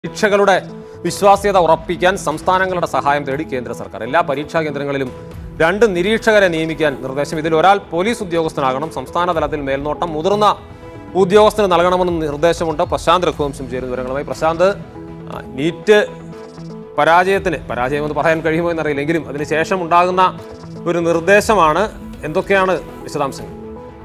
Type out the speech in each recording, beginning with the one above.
പരീക്ഷകളുടെ വിശ്വാസ്യത ഉറപ്പിക്കാൻ സംസ്ഥാനങ്ങളുടെ സഹായം തേടി കേന്ദ്ര സർക്കാർ എല്ലാ പരീക്ഷാ കേന്ദ്രങ്ങളിലും രണ്ട് നിരീക്ഷകരെ നിയമിക്കാൻ നിർദ്ദേശം ഇതിൽ ഒരാൾ പോലീസ് ഉദ്യോഗസ്ഥനാകണം സംസ്ഥാന തലത്തിൽ മേൽനോട്ടം മുതിർന്ന ഉദ്യോഗസ്ഥന് നൽകണമെന്നും നിർദ്ദേശമുണ്ട് പ്രശാന്ത് രഘുവംശം ചേരുന്ന വിവരങ്ങളുമായി പ്രശാന്ത് ആ, നീറ്റ് പരാജയത്തിന് പരാജയം എന്ന് പറയാൻ കഴിയുമോ എന്നറിയില്ലെങ്കിലും അതിനുശേഷം ഉണ്ടാകുന്ന ഒരു നിർദ്ദേശമാണ് എന്തൊക്കെയാണ് വിശദാംശങ്ങൾ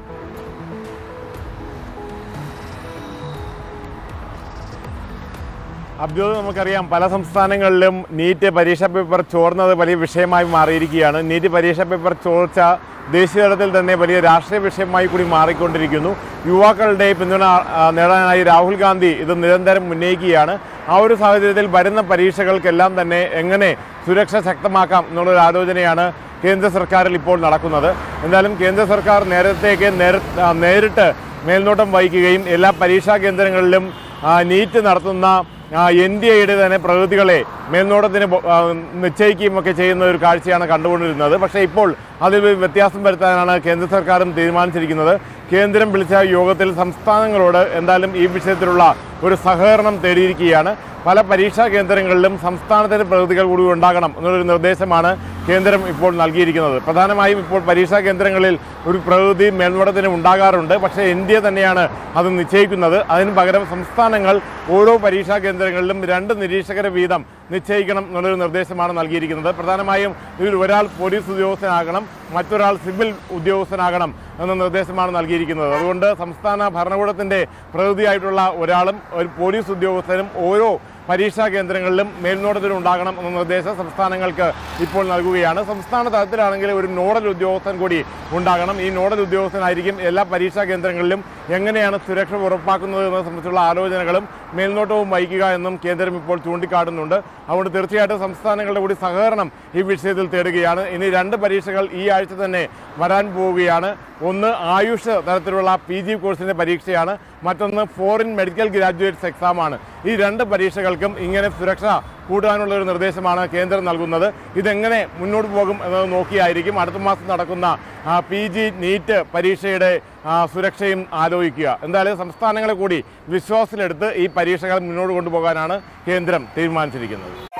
അബ്ദുൾ നമുക്കറിയാം പല സംസ്ഥാനങ്ങളിലും നീറ്റ് പരീക്ഷാ പേപ്പർ ചോർന്നത് വലിയ വിഷയമായി മാറിയിരിക്കുകയാണ് നീറ്റ് പരീക്ഷാ പേപ്പർ ചോർച്ച ദേശീയ തലത്തിൽ തന്നെ വലിയ രാഷ്ട്രീയ വിഷയമായി കൂടി മാറിക്കൊണ്ടിരിക്കുന്നു യുവാക്കളുടെ പിന്തുണ ആ, നേടാനായി രാഹുൽ ഗാന്ധി ഇത് നിരന്തരം ഉന്നയിക്കുകയാണ് ആ ഒരു സാഹചര്യത്തിൽ വരുന്ന പരീക്ഷകൾക്കെല്ലാം തന്നെ എങ്ങനെ സുരക്ഷ ശക്തമാക്കാം എന്നുള്ളൊരു ആലോചനയാണ് കേന്ദ്ര സർക്കാരിൽ ഇപ്പോൾ നടക്കുന്നത് എന്തായാലും കേന്ദ്ര സർക്കാർ നേരത്തേക്ക് നേര ആ, നേരിട്ട് മേൽനോട്ടം വഹിക്കുകയും എല്ലാ പരീക്ഷാ കേന്ദ്രങ്ങളിലും ആ, നീറ്റ് നടത്തുന്ന എൻ ഡി എയുടെ തന്നെ പ്രകൃതികളെ മേൽനോട്ടത്തിന് ബോ- ആ, നിശ്ചയിക്കുകയും ഒക്കെ ചെയ്യുന്ന ഒരു കാഴ്ചയാണ് കണ്ടുകൊണ്ടിരുന്നത് പക്ഷേ ഇപ്പോൾ അതിൽ ഒരു വ്യത്യാസം വരുത്താനാണ് കേന്ദ്ര സർക്കാരും തീരുമാനിച്ചിരിക്കുന്നത് കേന്ദ്രം വിളിച്ച യോഗത്തിൽ സംസ്ഥാനങ്ങളോട് എന്തായാലും ഈ വിഷയത്തിലുള്ള ഒരു സഹകരണം തേടിയിരിക്കുകയാണ് പല പരീക്ഷാ കേന്ദ്രങ്ങളിലും സംസ്ഥാനത്തിന്റെ പ്രകൃതികൾ കൂടി ഉണ്ടാകണം എന്നുള്ളൊരു നിർദ്ദേശമാണ് കേന്ദ്രം ഇപ്പോൾ നൽകിയിരിക്കുന്നത് പ്രധാനമായും ഇപ്പോൾ പരീക്ഷാ കേന്ദ്രങ്ങളിൽ ഒരു പ്രകൃതി മേൽനോട്ടത്തിന് ഉണ്ടാകാറുണ്ട് പക്ഷേ ഇന്ത്യ തന്നെയാണ് അത് നിശ്ചയിക്കുന്നത് അതിന് പകരം സംസ്ഥാനങ്ങൾ ഓരോ പരീക്ഷാ കേന്ദ്രങ്ങളിലും രണ്ട് നിരീക്ഷകരെ വീതം നിശ്ചയിക്കണം എന്നുള്ളൊരു നിർദ്ദേശമാണ് നൽകിയിരിക്കുന്നത് പ്രധാനമായും ഇതിൽ ഒരാൾ പോലീസ് ഉദ്യോഗസ്ഥനാകണം മറ്റൊരാൾ സിവിൽ ഉദ്യോഗസ്ഥനാകണം എന്ന നിർദ്ദേശമാണ് നൽകിയിരിക്കുന്നത് അതുകൊണ്ട് സംസ്ഥാന ഭരണകൂടത്തിന്റെ പ്രതിനിധിയായിട്ടുള്ള ഒരാളും ഒരു പോലീസ് ഉദ്യോഗസ്ഥനും ഓരോ പരീക്ഷാ കേന്ദ്രങ്ങളിലും മേൽനോട്ടത്തിൽ ഉണ്ടാകണം എന്ന നിർദ്ദേശം സംസ്ഥാനങ്ങൾക്ക് ഇപ്പോൾ നൽകുകയാണ് സംസ്ഥാന തലത്തിലാണെങ്കിൽ ഒരു നോഡൽ ഉദ്യോഗസ്ഥൻ കൂടി ഉണ്ടാകണം ഈ നോഡൽ ഉദ്യോഗസ്ഥനായിരിക്കും എല്ലാ പരീക്ഷാ കേന്ദ്രങ്ങളിലും എങ്ങനെയാണ് സുരക്ഷ ഉറപ്പാക്കുന്നത് എന്നത് സംബന്ധിച്ചുള്ള ആലോചനകളും മേൽനോട്ടവും വഹിക്കുക എന്നും കേന്ദ്രം ഇപ്പോൾ ചൂണ്ടിക്കാട്ടുന്നുണ്ട് അതുകൊണ്ട് തീർച്ചയായിട്ടും സംസ്ഥാനങ്ങളുടെ കൂടി സഹകരണം ഈ വിഷയത്തിൽ തേടുകയാണ് ഇനി രണ്ട് പരീക്ഷകൾ ഈ ആഴ്ച തന്നെ വരാൻ പോവുകയാണ് ഒന്ന് ആയുഷ് തരത്തിലുള്ള പി ജി കോഴ്സിന്റെ പരീക്ഷയാണ് മറ്റൊന്ന് ഫോറിൻ മെഡിക്കൽ ഗ്രാജുവേറ്റ്സ് എക്സാമാണ് ഈ രണ്ട് പരീക്ഷകൾക്കും ഇങ്ങനെ സുരക്ഷ കൂട്ടാനുള്ള ഒരു നിർദ്ദേശമാണ് കേന്ദ്രം നൽകുന്നത് ഇതെങ്ങനെ മുന്നോട്ട് പോകും എന്നത് നോക്കിയായിരിക്കും അടുത്ത മാസം നടക്കുന്ന പി ജി നീറ്റ് പരീക്ഷയുടെ ആ, സുരക്ഷയും ആലോചിക്കുക എന്തായാലും സംസ്ഥാനങ്ങളെ കൂടി വിശ്വാസത്തിലെടുത്ത് ഈ പരീക്ഷകൾ മുന്നോട്ട് കൊണ്ടുപോകാനാണ് കേന്ദ്രം തീരുമാനിച്ചിരിക്കുന്നത്